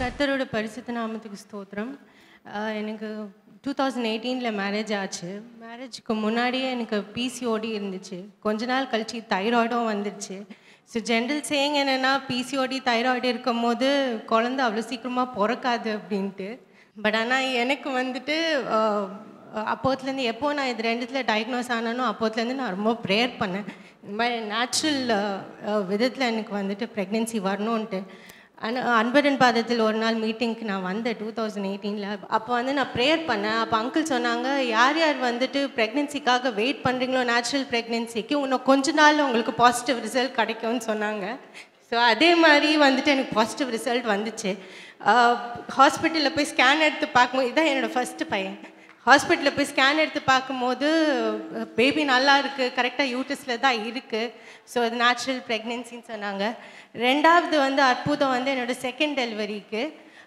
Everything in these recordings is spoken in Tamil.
கர்த்தரோட பரிசுத்த நாமத்துக்கு ஸ்தோத்திரம் ஆஹ் எனக்கு டூ தௌசண்ட் எயிட்டீனில் மேரேஜ் ஆச்சு மேரேஜுக்கு முன்னாடியே எனக்கு பிசிஓடி இருந்துச்சு கொஞ்ச நாள் கழிச்சு தைராய்டும் வந்துடுச்சு ஸோ ஜென்ரல் சேயிங் என்னென்னா பிசிஓடி தைராய்டு இருக்கும் போது குழந்தை அவ்வளோ சீக்கிரமாக பிறக்காது அப்படின்ட்டு பட் ஆனால் எனக்கு வந்துட்டு ஆஹ் அப்போத்துலேருந்து எப்போ நான் இது ரெண்டுத்தில் டயக்னோஸ் ஆனானோ அப்போத்துலேருந்து நான் ரொம்ப ப்ரேயர் பண்ணேன் இந்த மாதிரி நேச்சுரல் விதத்தில் எனக்கு வந்துட்டு ப்ரெக்னென்சி வரணுன்ட்டு ஆனால் அன்பரன் பாதத்தில் ஒரு நாள் மீட்டிங்க்கு நான் வந்தேன் டூ தௌசண்ட் எயிட்டீனில் அப்போ வந்து நான் ப்ரேயர் பண்ணேன் அப்போ அங்கிள் சொன்னாங்க யார் யார் வந்துட்டு ப்ரெக்னென்சிக்காக வெயிட் பண்ணுறீங்களோ நேச்சுரல் ப்ரெக்னென்சிக்கு இன்னும் கொஞ்ச நாள் உங்களுக்கு பாசிட்டிவ் ரிசல்ட் கிடைக்கும்னு சொன்னாங்க ஸோ அதே மாதிரி வந்துட்டு எனக்கு பாசிட்டிவ் ரிசல்ட் வந்துச்சு ஹாஸ்பிட்டலில் போய் ஸ்கேன் எடுத்து பார்க்கும்போது இதான் என்னோடய ஃபஸ்ட்டு பையன் ஹாஸ்பிட்டலில் போய் ஸ்கேன் எடுத்து பார்க்கும்போது பேபி நல்லா இருக்குது கரெக்டாக யூட்டஸில் தான் இருக்குது ஸோ அது நேச்சுரல் ப்ரெக்னென்சின்னு சொன்னாங்க ரெண்டாவது வந்து அற்புதம் வந்து என்னோடய செகண்ட் டெலிவரிக்கு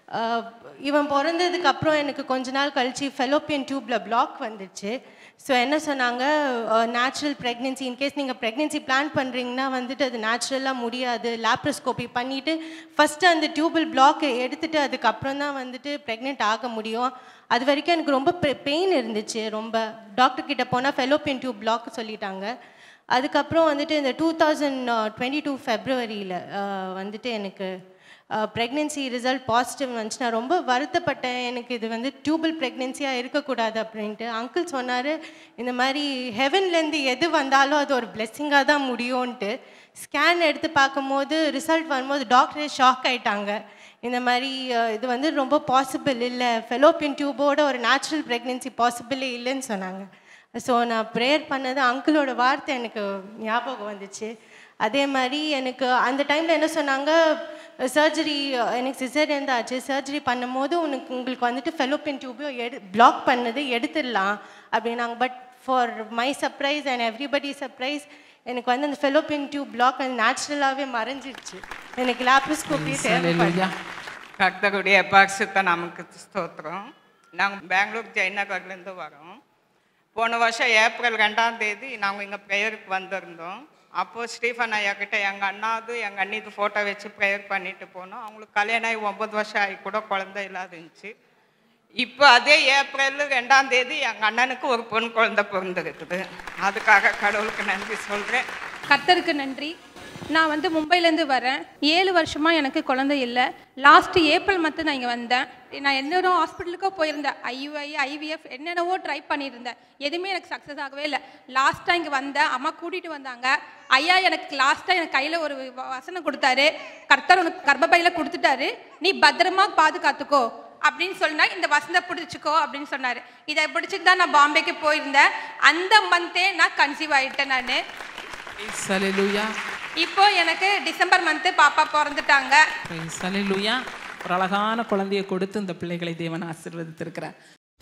இவன் பிறந்ததுக்கு அப்புறம் எனக்கு கொஞ்ச நாள் கழிச்சு ஃபெலோப்பியன் டியூப்பில் பிளாக் வந்துடுச்சு ஸோ என்ன சொன்னாங்க நேச்சுரல் ப்ரெக்னென்சி இன்கேஸ் நீங்கள் ப்ரெக்னென்சி பிளான் பண்ணுறீங்கன்னா வந்துட்டு அது நேச்சுரலாக முடியாது லேப்ரோஸ்கோபி பண்ணிவிட்டு ஃபஸ்ட்டு அந்த டியூபல் பிளாக்கை எடுத்துட்டு அதுக்கப்புறம் தான் வந்துட்டு ப்ரெக்னென்ட் ஆக முடியும் அது வரைக்கும் எனக்கு ரொம்ப பெயின் இருந்துச்சு ரொம்ப டாக்டர் கிட்ட போனால் ஃபெலோப்பியன் டியூப் பிளாக் சொல்லிட்டாங்க அதுக்கப்புறம் வந்துட்டு இந்த டூ தௌசண்ட் டுவெண்ட்டி டூ ஃபெப்ரவரியில் வந்துட்டு எனக்கு ப்ரெக்னென்சி ரிசல்ட் பாசிட்டிவ் வந்துச்சு நான் ரொம்ப வருத்தப்பட்டேன் எனக்கு இது வந்து டியூபல் ப்ரெக்னென்சியாக இருக்கக்கூடாது அப்படின்ட்டு அங்கிள் சொன்னார் இந்த மாதிரி ஹெவன்லேருந்து எது வந்தாலும் அது ஒரு பிளெஸ்ஸிங்காக தான் முடியும்ன்ட்டு ஸ்கேன் எடுத்து பார்க்கும்போது ரிசல்ட் வரும்போது டாக்டரே ஷாக் ஆயிட்டாங்க இந்த மாதிரி அஹ், இது வந்து ரொம்ப பாசிபிள் இல்லை ஃபெலோப்பியன் டியூபோட ஒரு நேச்சுரல் ப்ரெக்னென்சி பாசிபிளே இல்லைன்னு சொன்னாங்க ஸோ நான் ப்ரேயர் பண்ணது அங்கிளோட வார்த்தை எனக்கு ஞாபகம் வந்துச்சு அதே மாதிரி எனக்கு அந்த டைமில் என்ன சொன்னாங்க சர்ஜரி எனக்கு சிசேரியன் தான் ஆச்சு சர்ஜரி பண்ணும்போது உனக்கு உங்களுக்கு வந்துட்டு ஃபெலோப்பியன் டியூபையும் எடு பிளாக் பண்ணது எடுத்துடலாம் அப்படின்னாங்க but for my surprise and everybody surprise எனக்கு வந்து அந்த ஃபெலோப்பியன் டியூப் பிளாக் அது நேச்சுரலாகவே மறைஞ்சிருச்சு எனக்கு லேப்ரோஸ்கோப்பி தேவைப்படல கர்த்தருடைய பரிசுத்த நமக்கு ஸ்தோத்திரம் நாங்கள் பெங்களூர் ஜெயநகர்லேருந்து வரோம் போன வருஷம் ஏப்ரல் ரெண்டாம் தேதி நாங்கள் இங்கே ப்ரேயருக்கு வந்திருந்தோம் அப்போது ஸ்டீஃபன் ஐயா கிட்ட எங்கள் அண்ணாவது எங்கள் அண்ணிக்கு ஃபோட்டோ வச்சு ப்ரேயர் பண்ணிட்டு போனோம் அவங்களுக்கு கல்யாணம் ஆகி ஒம்பது வருஷம் ஆகி கூட குழந்தை இல்லாத இருந்துச்சு இப்போ அதே ஏப்ரல் ரெண்டாம் தேதி எங்கள் அண்ணனுக்கு ஒரு பொன் குழந்தை பிறந்திருக்குது அதுக்காக கடவுளுக்கு நன்றி சொல்கிறேன் கர்த்தருக்கு நன்றி நான் வந்து மும்பைலேருந்து வரேன் ஏழு வருஷமாக எனக்கு குழந்தை இல்லை லாஸ்ட் ஏப்ரல் மந்த்து நான் இங்கே வந்தேன் நான் எந்த ஹாஸ்பிட்டலுக்கோ போயிருந்தேன் ஐயுஐ ஐவிஎஃப் என்னென்னவோ ட்ரை பண்ணியிருந்தேன் எதுவுமே எனக்கு சக்ஸஸ் ஆகவே இல்லை லாஸ்ட்டாக இங்கே வந்தேன் அம்மா கூட்டிகிட்டு வந்தாங்க ஐயா எனக்கு லாஸ்ட்டாக எனக்கு கையில் ஒரு வ- வசனம் கொடுத்தாரு கர்த்தர் உனக்கு கர்ப்பப்பையில் கொடுத்துட்டாரு நீ பத்திரமா பாதுகாத்துக்கோ அப்படின்னு சொன்னா இந்த வசந்த பிடிச்சிக்கோ அப்படின்னு சொன்னாரு இதை பிடிச்சிட்டு தான் நான் பாம்பேக்கு போயிருந்தேன் அந்த மந்தே நான் கன்சீவ் ஆயிட்டேன் நான் Praise Hallelujah. இப்போ எனக்கு டிசம்பர் மந்த்து பாப்பா பிறந்துட்டாங்க Praise Hallelujah. ஒரு அழகான குழந்தையை கொடுத்து இந்த பிள்ளைகளை தேவன் ஆசீர்வதித்திருக்கிறார்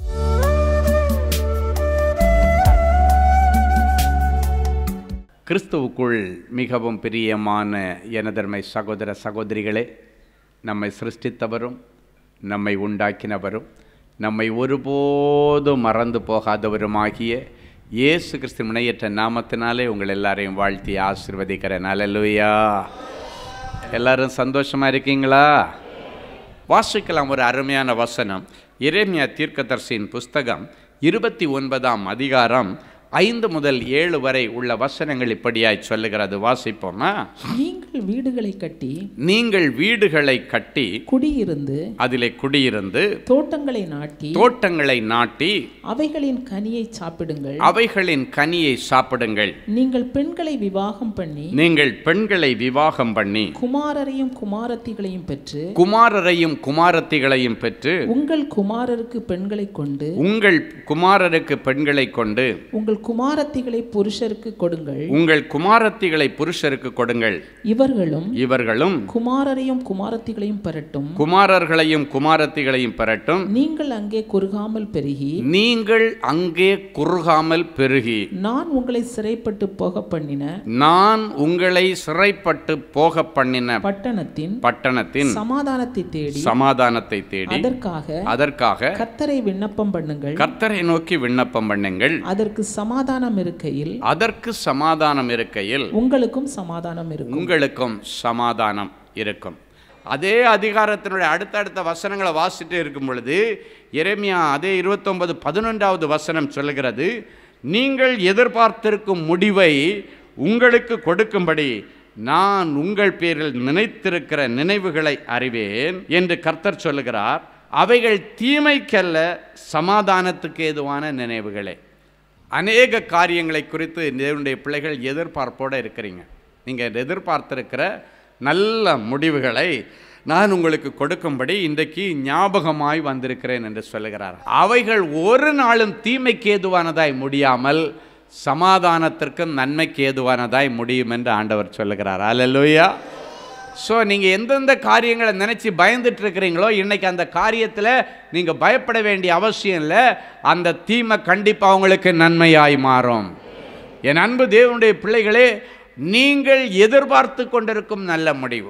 கிறிஸ்துவுக்குள் மிகவும் பிரியமான எனதர்மை சகோதர சகோதரிகளே நம்மை சிருஷ்டித்தவரும் நம்மை உண்டாக்கினவரும் நம்மை ஒருபோதும் மறந்து போகாதவருமாகிய இயேசு கிறிஸ்து முனையற்ற நாமத்தினாலே உங்கள் எல்லாரையும் வாழ்த்தி ஆசீர்வதிக்கிறேன் அல்லேலூயா எல்லாரும் சந்தோஷமா இருக்கீங்களா வாசிக்கலாம் ஒரு அருமையான வசனம் எரேமியா தீர்க்கதர்சியின் புஸ்தகம் இருபத்தி ஒன்பதாம் அதிகாரம் ஐந்து முதல் ஏழு வரை உள்ள வசனங்கள் இப்படியாய் சொல்லுகிறது வாசிப்போமா நீங்கள் வீடுகளை கட்டி நீங்கள் வீடுகளை கட்டி குடியிருந்து அதிலே குடியிருந்து தோட்டங்களை நாட்டி தோட்டங்களை நாட்டி அவைகளின் கனியை சாப்பிடுங்கள் அவைகளின் கனியை சாப்பிடுங்கள் நீங்கள் பெண்களை விவாகம் பண்ணி நீங்கள் பெண்களை விவாகம் பண்ணி குமாரரையும் குமாரத்திகளையும் பெற்று குமாரரையும் குமாரத்திகளையும் பெற்று உங்கள் குமாரருக்கு பெண்களை கொண்டு உங்கள் குமாரருக்கு பெண்களை கொண்டு உங்கள் குமாரத்திகளை புருஷருக்கு கொடுங்கள் உங்கள் குமாரத்திகளை புருஷருக்கு கொடுங்கள் இவர்களும் இவர்களும் குமாரரையும் குமாரத்திகளையும் பெறட்டும் குமாரர்களையும் குமாரத்திகளையும் பெறட்டும் நீங்கள் அங்கே குறுகாமல் பெருகி நீங்கள் அங்கே குறுகாமல் பெருகி நான் உங்களை சிறைப்பட்டு போக பண்ணின நான் உங்களை சிறைப்பட்டு போக பண்ணின பட்டணத்தின் பட்டணத்தின் சமாதானத்தை தேடி சமாதானத்தை தேடி அதற்காக அதற்காக கர்த்தரை விண்ணப்பம் பண்ணுங்கள் கர்த்தரை நோக்கி விண்ணப்பம் பண்ணுங்கள் அதற்கு சமாதானம் இருக்கையில் அதற்கு சமாதானம் இருக்கையில் உங்களுக்கும் சமாதானம் இருக்கும் உங்களுக்கும் சமாதானம் இருக்கும் அதே அதிகாரத்தினுடைய அடுத்தடுத்த வசனங்களை வாசிட்டு இருக்கும் பொழுது எரேமியா அதே இருபத்தொன்பது பதினொன்றாவது வசனம் சொல்லுகிறது நீங்கள் எதிர்பார்த்திருக்கும் முடிவை உங்களுக்கு கொடுக்கும்படி நான் உங்கள் பேரில் நினைத்திருக்கிற நினைவுகளை அறிவேன் என்று கர்த்தர் சொல்லுகிறார் அவைகள் தீமைக்கல்ல சமாதானத்துக்கு ஏதுவான நினைவுகளே அநேக காரியங்களை குறித்து தேவனுடைய பிள்ளைகள் எதிர்பார்ப்போடு இருக்கிறீங்க நீங்கள் எதிர்பார்த்திருக்கிற நல்ல முடிவுகளை நான் உங்களுக்கு கொடுக்கும்படி இன்றைக்கு ஞாபகமாய் வந்திருக்கிறேன் என்று சொல்லுகிறார் அவைகள் ஒரு நாளும் தீமைக்கு ஏதுவானதாய் முடியாமல் சமாதானத்திற்கும் நன்மைக்கு ஏதுவானதாய் முடியும் என்று ஆண்டவர் சொல்லுகிறார் அல்லேலூயா ஸோ நீங்கள் எந்தெந்த காரியங்களை நினச்சி பயந்துட்டு இருக்கிறீங்களோ இன்னைக்கு அந்த காரியத்தில் நீங்கள் பயப்பட வேண்டிய அவசியம் இல்லை அந்த தீமை கண்டிப்பாக உங்களுக்கு நன்மையாய் மாறும் என் அன்பு தேவனுடைய பிள்ளைகளே நீங்கள் எதிர்பார்த்து கொண்டிருக்கும் நல்ல முடிவு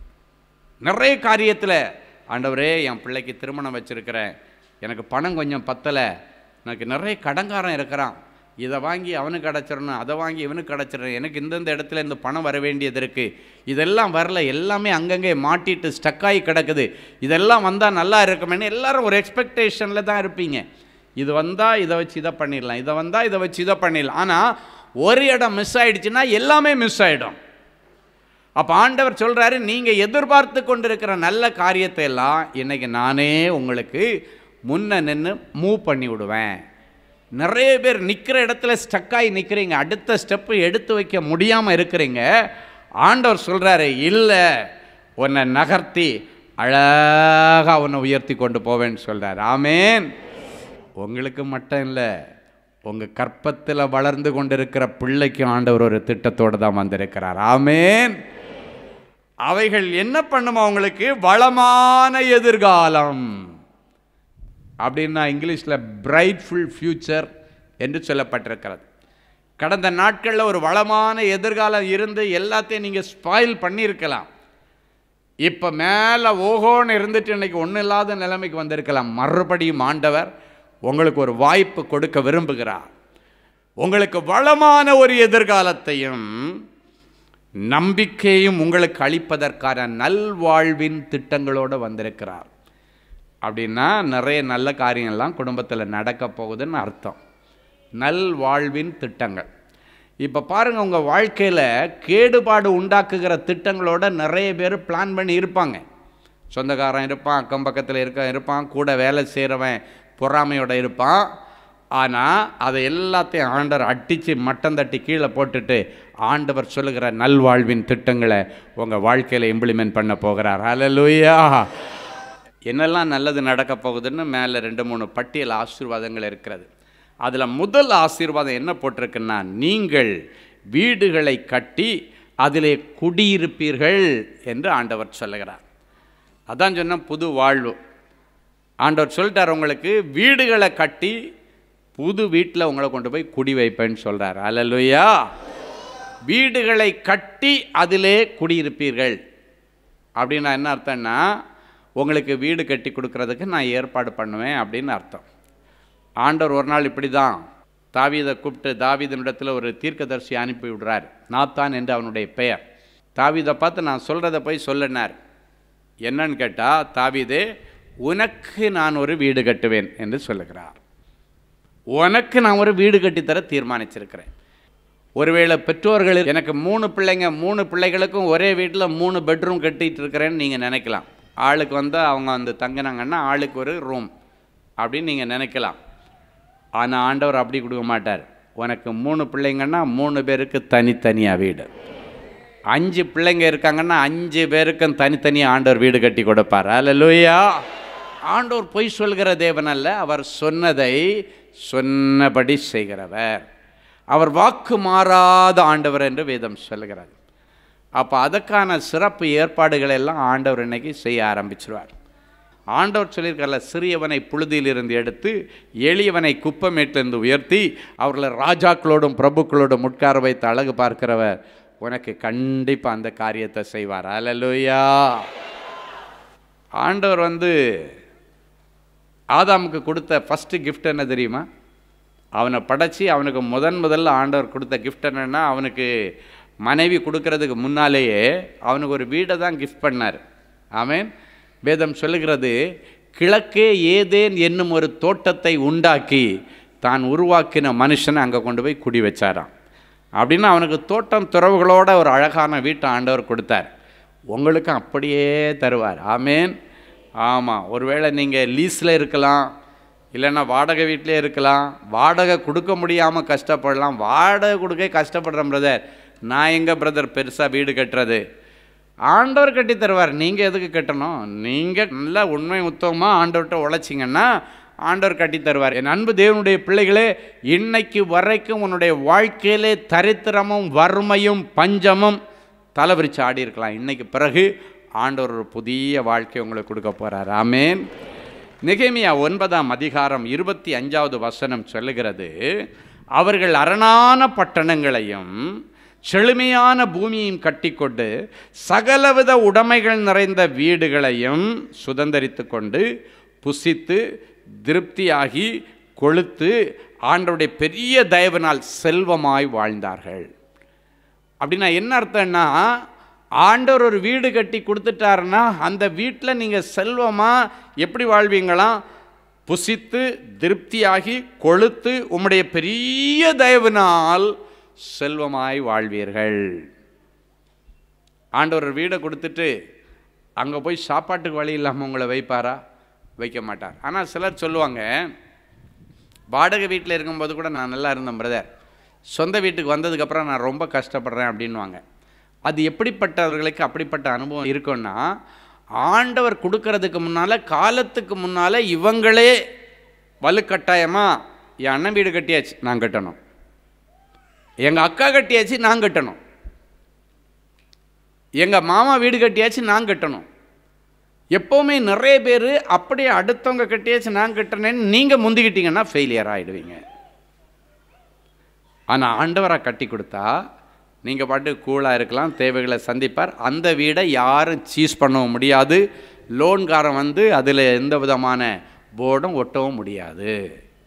நிறைய காரியத்தில் ஆண்டவரே என் பிள்ளைக்கு திருமணம் வச்சுருக்கிறேன் எனக்கு பணம் கொஞ்சம் பத்தலை எனக்கு நிறைய கடங்காரன் இருக்கிறான் இதை வாங்கி அவனுக்கு கிடச்சிடணும் அதை வாங்கி இவனுக்கு கிடச்சிடணும் எனக்கு இந்தந்த இடத்துல இந்த பணம் வர வேண்டியது இருக்குது இதெல்லாம் வரல எல்லாமே அங்கங்கே மாட்டிட்டு ஸ்டக்காகி கிடக்குது இதெல்லாம் வந்தால் நல்லா இருக்குமேனு எல்லாரும் ஒரு எக்ஸ்பெக்டேஷனில் தான் இருப்பீங்க இது வந்தால் இதை வச்சு இதை பண்ணிடலாம் இதை வந்தால் இதை வச்சு இதை பண்ணிடலாம் ஆனால் ஒரு இடம் மிஸ் ஆயிடுச்சுன்னா எல்லாமே மிஸ் ஆகிடும் அப்போ ஆண்டவர் சொல்கிறாரு நீங்கள் எதிர்பார்த்து கொண்டிருக்கிற நல்ல காரியத்தை எல்லாம் இன்னைக்கு நானே உங்களுக்கு முன்ன நின்று மூவ் பண்ணி விடுவேன் நிறைய பேர் நிற்கிற இடத்துல ஸ்டக்காகி நிற்கிறீங்க அடுத்த ஸ்டெப்பு எடுத்து வைக்க முடியாமல் இருக்கிறீங்க ஆண்டவர் சொல்கிறாரு இல்லை உன்னை நகர்த்தி அழகாக உன்னை உயர்த்தி கொண்டு போவேன்னு சொல்கிறார் ஆமேன் உங்களுக்கு மட்டும் இல்லை உங்கள் கற்பத்தில் வளர்ந்து கொண்டிருக்கிற பிள்ளைக்கும் ஆண்டவர் ஒரு திட்டத்தோடு தான் வந்திருக்கிறார் ஆமேன் அவைகள் என்ன பண்ணுமா உங்களுக்கு வளமான எதிர்காலம் அப்படின்னா இங்கிலீஷில் பிரைட்ஃபுல் ஃப்யூச்சர் என்று சொல்லப்பட்டிருக்கிறது கடந்த நாட்களில் ஒரு வளமான எதிர்காலம் இருந்து எல்லாத்தையும் நீங்கள் ஸ்பாயில் பண்ணியிருக்கலாம் இப்போ மேலே ஓஹோன்னு இருந்துட்டு இன்னைக்கு ஒன்றும் இல்லாத நிலைமைக்கு வந்திருக்கலாம் மறுபடியும் ஆண்டவர் உங்களுக்கு ஒரு வாய்ப்பு கொடுக்க விரும்புகிறார் உங்களுக்கு வளமான ஒரு எதிர்காலத்தையும் நம்பிக்கையும் உங்களுக்கு அளிப்பதற்கான நல்வாழ்வின் திட்டங்களோடு வந்திருக்கிறார் அப்படின்னா நிறைய நல்ல காரியங்கள்லாம் குடும்பத்தில் நடக்க போகுதுன்னு அர்த்தம் நல்வாழ்வின் திட்டங்கள் இப்போ பாருங்கள் உங்கள் வாழ்க்கையில் கேடுபாடு உண்டாக்குகிற திட்டங்களோட நிறைய பேர் பிளான் பண்ணி இருப்பாங்க சொந்தக்காரன் இருப்பான் அக்கம் பக்கத்தில் இருக்க இருப்பான் கூட வேலை செய்கிறவன் பொறாமையோட இருப்பான் ஆனால் அதை எல்லாத்தையும் ஆண்டவர் அடித்து மட்டம் தட்டி கீழே போட்டுட்டு ஆண்டவர் சொல்லுகிற நல்வாழ்வின் திட்டங்களை உங்கள் வாழ்க்கையில் இம்ப்ளிமெண்ட் பண்ண போகிறார் ஹalleluya என்னெல்லாம் நல்லது நடக்க போகுதுன்னு மேலே ரெண்டு மூணு பட்டியல் ஆசீர்வாதங்கள் இருக்கிறது அதில் முதல் ஆசீர்வாதம் என்ன போட்டிருக்குன்னா நீங்கள் வீடுகளை கட்டி அதிலே குடியிருப்பீர்கள் என்று ஆண்டவர் சொல்லுகிறார் அதான் சொன்ன புது வாழ்வு ஆண்டவர் சொல்லிட்டார் உங்களுக்கு வீடுகளை கட்டி புது வீட்டில் உங்களை கொண்டு போய் குடி வைப்பேன்னு சொல்கிறார் அல்லலுயா வீடுகளை கட்டி அதிலே குடியிருப்பீர்கள் அப்படின்னா என்ன அர்த்தம்னா உங்களுக்கு வீடு கட்டி கொடுக்கறதுக்கு நான் ஏற்பாடு பண்ணுவேன் அப்படின்னு அர்த்தம் ஆண்டவர் ஒரு நாள் இப்படி தான் தாவீதை கூப்பிட்டு தாவீதனிடத்தில் ஒரு தீர்க்கதரிசி அனுப்பி விடுறார் நாத்தான் என்று அவனுடைய பெயர் தாவீதை பார்த்து நான் சொல்கிறத போய் சொல்லினார் என்னன்னு கேட்டால் தாவீதே உனக்கு நான் ஒரு வீடு கட்டுவேன் என்று சொல்லுகிறார் உனக்கு நான் ஒரு வீடு கட்டித்தர தீர்மானிச்சிருக்கிறேன் ஒருவேளை பெற்றோர்கள் எனக்கு மூணு பிள்ளைங்க மூணு பிள்ளைகளுக்கும் ஒரே வீட்டில் மூணு பெட்ரூம் கட்டிட்டு இருக்கிறேன்னு நீங்கள் நினைக்கலாம் ஆளுக்கு வந்து அவங்க வந்து தங்கினாங்கன்னா ஆளுக்கு ஒரு ரூம் அப்படின்னு நீங்கள் நினைக்கலாம் ஆனால் ஆண்டவர் அப்படி கொடுக்க மாட்டார் உனக்கு மூணு பிள்ளைங்கன்னா மூணு பேருக்கு தனித்தனியாக வீடு அஞ்சு பிள்ளைங்க இருக்காங்கன்னா அஞ்சு பேருக்கும் தனித்தனியாக ஆண்டவர் வீடு கட்டி கொடுப்பார் அல்லேலூயா ஆண்டவர் பொய் சொல்கிற தேவன் அல்ல அவர் சொன்னதை சொன்னபடி செய்கிறவர் அவர் வாக்கு மாறாத ஆண்டவர் என்று வேதம் சொல்கிறது அப்போ அதுக்கான சிறப்பு ஏற்பாடுகள் எல்லாம் ஆண்டவர் இன்னைக்கு செய்ய ஆரம்பிச்சிருவார் ஆண்டவர் சொல்லியிருக்கல சிறியவனை புழுதியிலிருந்து எடுத்து எளியவனை குப்பமேட்டிலிருந்து உயர்த்தி அவர்களை ராஜாக்களோடும் பிரபுக்களோடும் உட்கார வைத்து அழகு பார்க்கிறவர் உனக்கு கண்டிப்பாக அந்த காரியத்தை செய்வார் அல்லேலூயா ஆண்டவர் வந்து ஆதாமுக்கு கொடுத்த ஃபஸ்ட்டு கிஃப்ட் என்ன தெரியுமா அவனை படைச்சி அவனுக்கு முதன் முதல்ல ஆண்டவர் கொடுத்த கிஃப்ட் என்னென்னா அவனுக்கு மனைவி கொடுக்கறதுக்கு முன்னாலேயே அவனுக்கு ஒரு வீடை தான் கிஃப்ட் பண்ணார் ஆமென் வேதம் சொல்லுகிறது கிழக்கே ஏதேன் என்னும் ஒரு தோட்டத்தை உண்டாக்கி தான் உருவாக்கின மனுஷனை அங்கே கொண்டு போய் குடி வச்சாராம் அப்படின்னா அவனுக்கு தோட்டம் துறவுகளோட ஒரு அழகான வீட்டை ஆண்டவர் கொடுத்தார் உங்களுக்கும் அப்படியே தருவார் ஆமேன் ஆமாம் ஒருவேளை நீங்கள் லீஸில் இருக்கலாம் இல்லைன்னா வாடகை வீட்டிலே இருக்கலாம் வாடகை கொடுக்க முடியாமல் கஷ்டப்படலாம் வாடகை கொடுக்க கஷ்டப்படுறேன் பிரதர் நான் எங்கே பிரதர் பெருசாக வீடு கட்டுறது ஆண்டவர் கட்டி தருவார் நீங்கள் எதுக்கு கட்டணும் நீங்கள் நல்லா உண்மை உத்தவமாக ஆண்டவர்கிட்ட உழைச்சிங்கன்னா ஆண்டவர் கட்டி தருவார் என் அன்பு தேவனுடைய பிள்ளைகளே இன்னைக்கு வரைக்கும் உன்னுடைய வாழ்க்கையிலே தரித்திரமும் வறுமையும் பஞ்சமும் தலைவிரிச்சு ஆடி இருக்கலாம் இன்னைக்கு பிறகு ஆண்டவர் ஒரு புதிய வாழ்க்கை உங்களுக்கு கொடுக்க போகிறார் ஆமேன் நெகேமியா ஒன்பதாம் அதிகாரம் இருபத்தி அஞ்சாவது வசனம் சொல்லுகிறது அவர்கள் அரணான பட்டணங்களையும் செழுமையான பூமியையும் கட்டிக்கொண்டு சகலவித உடைமைகள் நிறைந்த வீடுகளையும் சுதந்தரித்து கொண்டு புசித்து திருப்தியாகி கொழுத்து ஆண்டவருடைய பெரிய தயவினால் செல்வமாய் வாழ்ந்தார்கள் அப்படின்னா என்ன அர்த்தம்னா ஆண்டவர் ஒரு வீடு கட்டி கொடுத்துட்டாருன்னா அந்த வீட்டில் நீங்கள் செல்வமாக எப்படி வாழ்வீங்களாம் புசித்து திருப்தியாகி கொழுத்து உம்முடைய பெரிய தயவினால் செல்வமாய் வாழ்வீர்கள் ஆண்டவர் ஒரு வீடை கொடுத்துட்டு அங்கே போய் சாப்பாட்டுக்கு வழி இல்லாமல் உங்களை வைப்பாரா வைக்க மாட்டார் ஆனால் சிலர் சொல்லுவாங்க வாடகை வீட்டில் இருக்கும்போது கூட நான் நல்லா இருந்தேன் பிரதர் சொந்த வீட்டுக்கு வந்ததுக்கப்புறம் நான் ரொம்ப கஷ்டப்படுறேன் அப்படின்வாங்க அது எப்படிப்பட்டவர்களுக்கு அப்படிப்பட்ட அனுபவம் இருக்குன்னா ஆண்டவர் கொடுக்கறதுக்கு முன்னால் காலத்துக்கு முன்னால் இவங்களே வலுக்கட்டாயமாக என் அண்ணன் வீடு கட்டியாச்சு நான் கட்டணும் எங்கள் அக்கா கட்டியாச்சு நான் கட்டணும் எங்கள் மாமா வீடு கட்டியாச்சு நான் கட்டணும் எப்போவுமே நிறைய பேர் அப்படியே அடுத்தவங்க கட்டியாச்சு நான் கட்டினேன்னு நீங்கள் முந்திக்கிட்டீங்கன்னா ஃபெயிலியர் ஆகிடுவீங்க ஆனால் ஆண்டவராக கட்டி கொடுத்தா நீங்கள் பாட்டு கூலாக இருக்கலாம் தேவைகளை சந்திப்பார் அந்த வீடை யாரும் சீஸ் பண்ணவும் முடியாது லோன்காரன் வந்து அதில் எந்த விதமான போர்டும் ஒட்டவும் முடியாது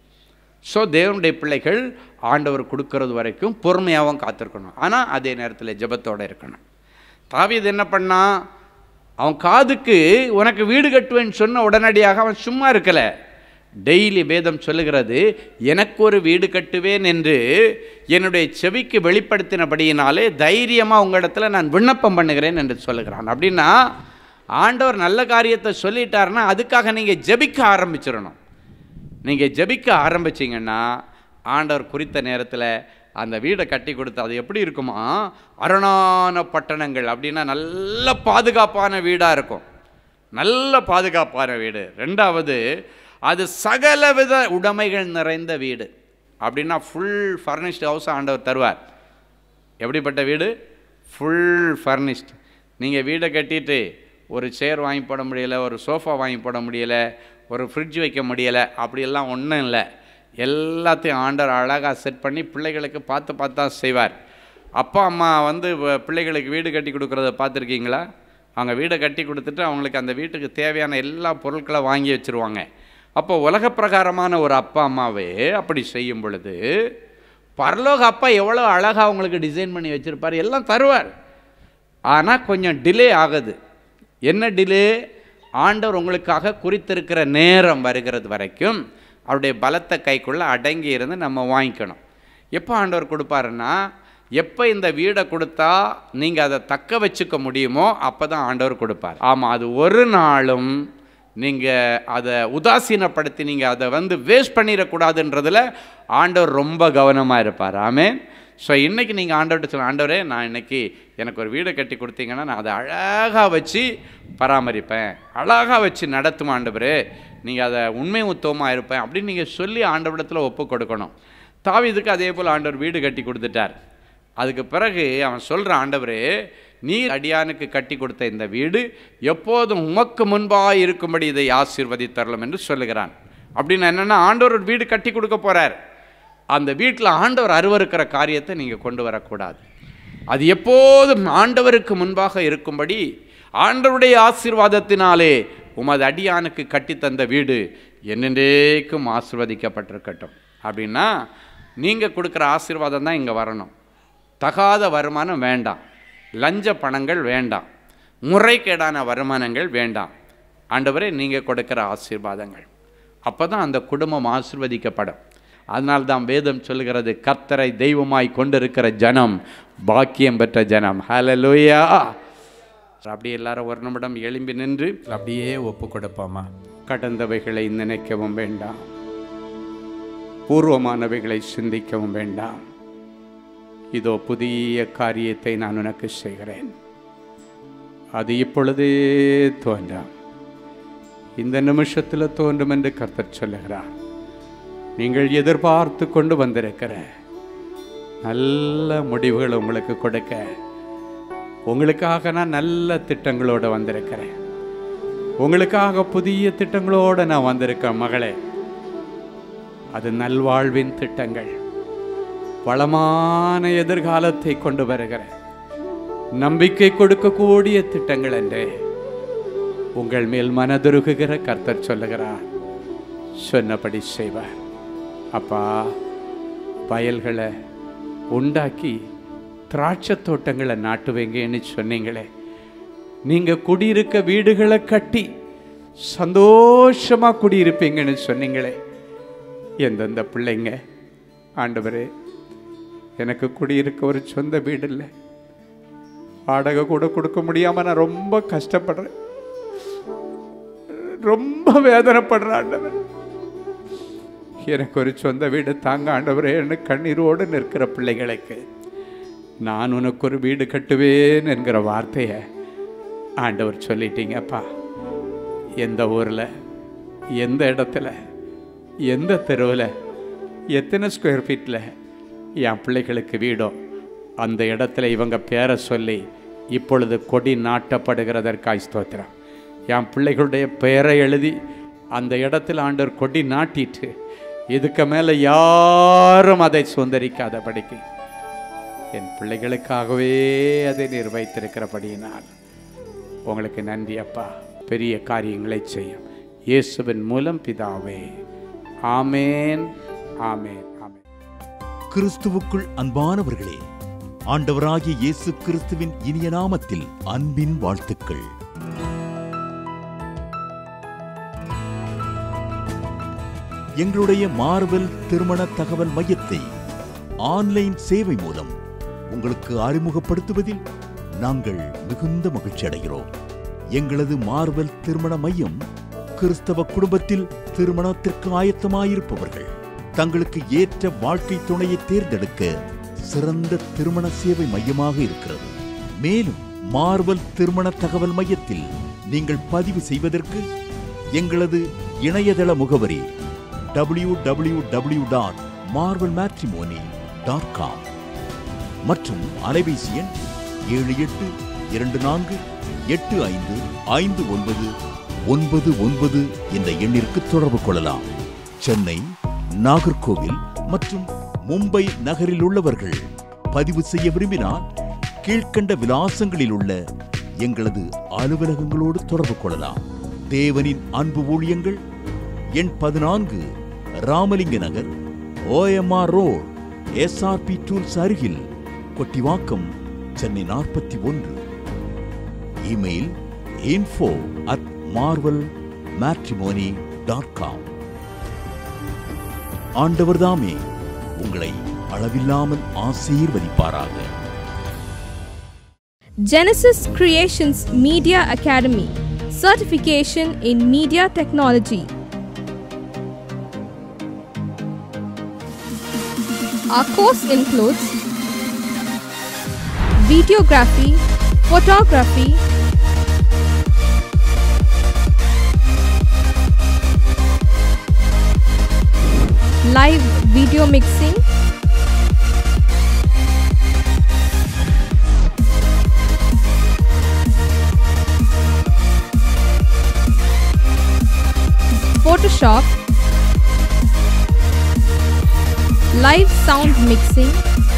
ஸோ தேவனுடைய பிள்ளைகள் ஆண்டவர் கொடுக்கறது வரைக்கும் பொறுமையாகவும் காத்திருக்கணும் ஆனால் அதே நேரத்தில் ஜெபத்தோடு இருக்கணும் தாவீது என்ன பண்ணா அவன் காதுக்கு உனக்கு வீடு கட்டுவேன்னு சொன்ன உடனடியாக அவன் சும்மா இருக்கலை டெய்லி வேதம் சொல்லுகிறது எனக்கு ஒரு வீடு கட்டுவேன் என்று என்னுடைய செவிக்கு வெளிப்படுத்தினபடியினாலே தைரியமாக உங்களிடத்துல நான் விண்ணப்பம் பண்ணுகிறேன் என்று சொல்லுகிறான் அப்படின்னா ஆண்டவர் நல்ல காரியத்தை சொல்லிட்டாருன்னா அதுக்காக நீங்கள் ஜெபிக்க ஆரம்பிச்சிடணும் நீங்கள் ஜெபிக்க ஆரம்பிச்சிங்கன்னா ஆண்டவர் குறித்த நேரத்தில் அந்த வீடை கட்டி கொடுத்து அது எப்படி இருக்குமா அரணான பட்டணங்கள் அப்படின்னா நல்ல பாதுகாப்பான வீடாக இருக்கும் நல்ல பாதுகாப்பான வீடு ரெண்டாவது அது சகலவித உடைமைகள் நிறைந்த வீடு அப்படின்னா ஃபுல் ஃபர்னிஷ்டு ஹவுஸ் ஆண்டவர் தருவார் எப்படிப்பட்ட வீடு ஃபுல் ஃபர்னிஷ்ட் நீங்கள் வீடை கட்டிட்டு ஒரு சேர் வாங்கி போட முடியலை ஒரு சோஃபா வாங்கி போட முடியலை ஒரு ஃப்ரிட்ஜ் வைக்க முடியலை அப்படியெல்லாம் ஒன்றும் இல்லை எல்லாத்தையும் ஆண்டவர் அழகாக செட் பண்ணி பிள்ளைகளுக்கு பார்த்து பார்த்து தான் செய்வார் அப்பா அம்மா வந்து வ- பிள்ளைகளுக்கு வீடு கட்டி கொடுக்குறத பார்த்துருக்கீங்களா அவங்க வீடை கட்டி கொடுத்துட்டு அவங்களுக்கு அந்த வீட்டுக்கு தேவையான எல்லா பொருட்களை வாங்கி வச்சுருவாங்க அப்போ உலக பிரகாரமான ஒரு அப்பா அம்மாவே அப்படி செய்யும் பொழுது பரலோக அப்பா எவ்வளோ அழகாக அவங்களுக்கு டிசைன் பண்ணி வச்சுருப்பார் எல்லாம் தருவார் ஆனால் கொஞ்சம் டிலே ஆகுது என்ன டிலே ஆண்டவர் உங்களுக்காக குறித்திருக்கிற நேரம் வருகிறது வரைக்கும் அவருடைய பலத்த கைக்குள்ளே அடங்கி இருந்து நம்ம வாங்கிக்கணும் எப்போ ஆண்டவர் கொடுப்பாருன்னா எப்போ இந்த வீடை கொடுத்தா நீங்கள் அதை தக்க வச்சுக்க முடியுமோ அப்போ தான் ஆண்டவர் கொடுப்பார் ஆமாம் அது ஒரு நாளும் நீங்கள் அதை உதாசீனப்படுத்தி நீங்கள் அதை வந்து வேஸ்ட் பண்ணிடக்கூடாதுன்றதுல ஆண்டவர் ரொம்ப கவனமாக இருப்பார் ஆமென் ஸோ இன்றைக்கி நீங்கள் ஆண்டவர்கிட்ட சொல்ல ஆண்டவரே நான் இன்னைக்கு எனக்கு ஒரு வீடை கட்டி கொடுத்தீங்கன்னா நான் அதை அழகாக வச்சு பராமரிப்பேன் அழகாக வச்சு நடத்தும் ஆண்டவரே நீங்கள் அதை உண்மை உத்தவமாக இருப்பேன் அப்படின்னு நீங்கள் சொல்லி ஆண்டவரிடத்தில் ஒப்பு கொடுக்கணும் தாவீதுக்கு அதே போல் ஆண்டவர் வீடு கட்டி கொடுத்துட்டார் அதுக்கு பிறகு அவன் சொல்கிற ஆண்டவரே நீர் அடியானுக்கு கட்டி கொடுத்த இந்த வீடு எப்போதும் உமக்கு முன்பாக இருக்கும்படி இதை ஆசீர்வதித்தரலாம் என்று சொல்லுகிறான் அப்படின்னு என்னென்னா ஆண்டவர் ஒரு வீடு கட்டி கொடுக்க போகிறார் அந்த வீட்டில் ஆண்டவர் அருவருக்கிற காரியத்தை நீங்கள் கொண்டு வரக்கூடாது அது எப்போதும் ஆண்டவருக்கு முன்பாக இருக்கும்படி ஆண்டவருடைய ஆசீர்வாதத்தினாலே உமது அடியானுக்கு கட்டித்தந்த வீடு என்னென்றைக்கும் ஆசீர்வதிக்கப்பட்டிருக்கட்டும் அப்படின்னா நீங்கள் கொடுக்குற ஆசீர்வாதம் தான் இங்கே வரணும் தகாத வருமானம் வேண்டாம் லஞ்ச பணங்கள் வேண்டாம் முறைகேடான வருமானங்கள் வேண்டாம் ஆண்டவரே நீங்கள் கொடுக்குற ஆசீர்வாதங்கள் அப்போ தான் அந்த குடும்பம் ஆசிர்வதிக்கப்படும் அதனால் தான் வேதம் சொல்கிறது கர்த்தரை தெய்வமாய் கொண்டிருக்கிற ஜனம் பாக்கியம் பெற்ற ஜனம் ஹalleluya அப்படி எல்லாரும் ஒரு நிமிடம் எழும்பி நின்று அப்படியே ஒப்பு கொடுப்போமா கடந்தவைகளை நினைக்கவும் வேண்டாம் பூர்வமானவைகளை சிந்திக்கவும் வேண்டாம் இதோ புதிய காரியத்தை நான் உனக்கு செய்கிறேன் அது இப்பொழுதே தோன்றாம் இந்த நிமிஷத்தில் தோன்றும் என்று கர்த்தர் சொல்லுகிறார் நீங்கள் எதிர்பார்த்து கொண்டு வந்திருக்கிற நல்ல முடிவுகளை உங்களுக்கு கொடுக்க உங்களுக்காக நான் நல்ல திட்டங்களோடு வந்திருக்கிறேன் உங்களுக்காக புதிய திட்டங்களோடு நான் வந்திருக்கேன் மகளே அது நல்வாழ்வின் திட்டங்கள் வளமான எதிர்காலத்தை கொண்டு வருகிற நம்பிக்கை கொடுக்கக்கூடிய திட்டங்கள் என்றே உங்கள் மேல் மனதுருகுகிற கர்த்தர் சொல்லுகிறார் சொன்னபடி செய்வார் அப்பா வயல்களை உண்டாக்கி திராட்சை தோட்டங்களை நாட்டுவீங்கன்னு சொன்னீங்களே நீங்கள் குடியிருக்க வீடுகளை கட்டி சந்தோஷமாக குடியிருப்பீங்கன்னு சொன்னீங்களே எந்தெந்த பிள்ளைங்க ஆண்டவரே எனக்கு குடியிருக்க ஒரு சொந்த வீடு இல்லை வாடகை கூட கொடுக்க முடியாமல் நான் ரொம்ப கஷ்டப்படுறேன் ரொம்ப வேதனைப்படுறேன் ஆண்டவர் எனக்கு ஒரு சொந்த வீடு தாங்க ஆண்டவரேன்னு கண்ணீரோடு நிற்கிற பிள்ளைகளுக்கு நான் உனக்கு ஒரு வீடு கட்டுவேன் என்கிற வார்த்தையை ஆண்டவர் சொல்லிட்டீங்கப்பா எந்த ஊரில் எந்த இடத்துல எந்த தெருவில் எத்தனை ஸ்கொயர் ஃபீட்டில் என் பிள்ளைகளுக்கு வீடோ அந்த இடத்துல இவங்க பேரை சொல்லி இப்பொழுது கொடி நாட்டப்படுகிறதற்காய் ஸ்தோத்திரம் என் பிள்ளைகளுடைய பெயரை எழுதி அந்த இடத்துல ஆண்டவர் கொடி நாட்டிட்டு இதுக்கு மேலே யாரும் அதை சுதந்திரிக்காதபடிக்கு என் பிள்ளைகளுக்காகவே அதை நீர் வைத்திருக்கிறபடியினால் உங்களுக்கு நன்றி அப்பா பெரிய காரியங்களை செய்யும் இயேசுவின் மூலம் பிதாவே ஆமேன் ஆமேன் ஆமேன் கிறிஸ்துவுக்குள் அன்பானவர்களே ஆண்டவராகிய இயேசு கிறிஸ்துவின் இனிய நாமத்தில் அன்பின் வாழ்த்துக்கள் எங்களுடைய மார்வெல் திருமண தகவல் மையத்தை ஆன்லைன் சேவை மூலம் உங்களுக்கு அறிமுகப்படுத்துவதில் நாங்கள் மிகுந்த மகிழ்ச்சி அடைகிறோம் எங்களது மார்வெல் திருமண மையம் கிறிஸ்தவ குடும்பத்தில் திருமணத்திற்கு ஆயத்தமாயிருப்பவர்கள் தங்களுக்கு ஏற்ற வாழ்க்கை துணையை தேர்ந்தெடுக்க சிறந்த திருமண சேவை மையமாக இருக்கிறது மேலும் மார்வல் திருமண தகவல் மையத்தில் நீங்கள் பதிவு செய்வதற்கு எங்களது இணையதள முகவரி W W W dot Marvel matrimony dot com மற்றும் அலைபேசி எண் ஏழு எட்டு இரண்டு நான்கு எட்டு ஐந்து ஐந்து ஒன்பது ஒன்பது ஒன்பது என்ற எண்ணிற்கு தொடர்பு கொள்ளலாம் சென்னை நாகர்கோவில் மற்றும் மும்பை நகரில் உள்ளவர்கள் பதிவு செய்ய விரும்பினால் கீழ்க்கண்ட விலாசங்களில் உள்ள எங்களது அலுவலகங்களோடு தொடர்பு கொள்ளலாம் தேவனின் அன்பு ஊழியங்கள் எண் பதினான்கு Ramalinga Nagar OMR road SRP tools அருகில் கொட்டிவாக்கம் சென்னை நாற்பத்தி ஒன்று email info at Marvel matrimony dot com ஆண்டவர்தாமே உங்களை அளவில்லாமல் ஆசீர்வதிப்பாராக Genesis Creations Media Academy Certification in Media Technology. Our course includes videography, photography, live video mixing, Photoshop, live sound mixing,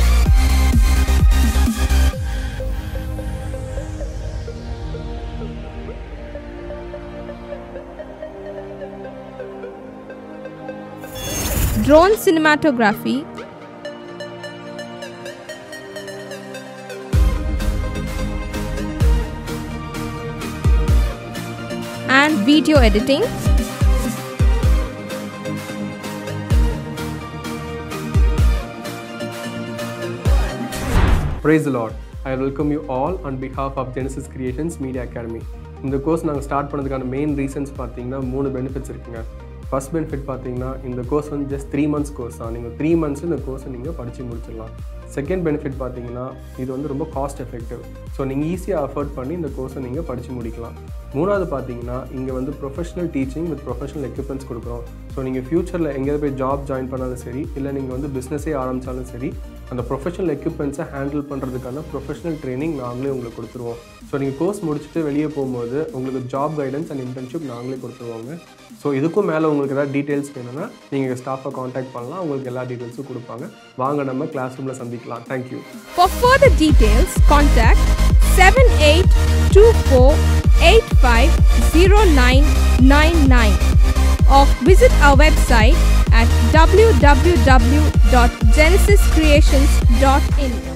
drone cinematography, video editing, Praise the Lord. I welcome you all on behalf of Genesis Creations Media Academy. இந்த கோர்ஸ் நாங்கள் ஸ்டார்ட் பண்ணதுக்கான மெயின் ரீசன்ஸ் பார்த்தீங்கன்னா மூணு பெனிஃபிட்ஸ் இருக்குங்க ஃபர்ஸ்ட் பெனிஃபிட் பார்த்தீங்கன்னா இந்த கோர்ஸ் வந்து ஜஸ்ட் த்ரீ மந்த்ஸ் கோர்ஸ் தான் நீங்கள் த்ரீ மந்த்ஸ் இந்த கோர்ஸை நீங்கள் படித்து முடிச்சிடலாம் செகண்ட் பெனிஃபிட் பார்த்தீங்கன்னா இது வந்து ரொம்ப காஸ்ட் எஃபெக்டிவ் ஸோ நீங்கள் ஈஸியாக அஃபோர்ட் பண்ணி இந்த கோர்ஸை நீங்கள் படித்து முடிக்கலாம் மூணாவது பார்த்தீங்கன்னா இங்கே வந்து professional teaching with professional equipments கொடுக்குறோம் ஸோ நீங்கள் ஃப்யூச்சரில் எங்கேயாவது போய் ஜாப் ஜாயின் பண்ணாலும் சரி இல்லை நீங்கள் வந்து பிஸ்னஸே ஆரம்பித்தாலும் சரி அந்த ப்ரொஃபஷனல் எக்யூப்மெண்ட்ஸை ஹேண்டில் பண்ணுறதுக்கான ப்ரொஃபஷனல் ட்ரைனிங் நாங்களே உங்களுக்கு கொடுத்துருவோம் ஸோ நீங்கள் கோர்ஸ் முடிச்சுட்டு வெளியே போகும்போது உங்களுக்கு ஜாப் கைடன்ஸ் அண்ட் இன்டர்ன்ஷிப் நாங்களே கொடுத்துருவாங்க ஸோ இதுக்கும் மேலே உங்களுக்கு ஏதாவது டீட்டெயில்ஸ் வேணும்னா நீங்கள் ஸ்டாஃபை காண்டாக்ட் பண்ணலாம் உங்களுக்கு எல்லா டீட்டெயில்ஸும் கொடுப்பாங்க வாங்க நம்ம கிளாஸ் ரூமில் சந்திக்கலாம் thank you For further details, contact 7824850999 or visit our website at www.genesiscreations.in.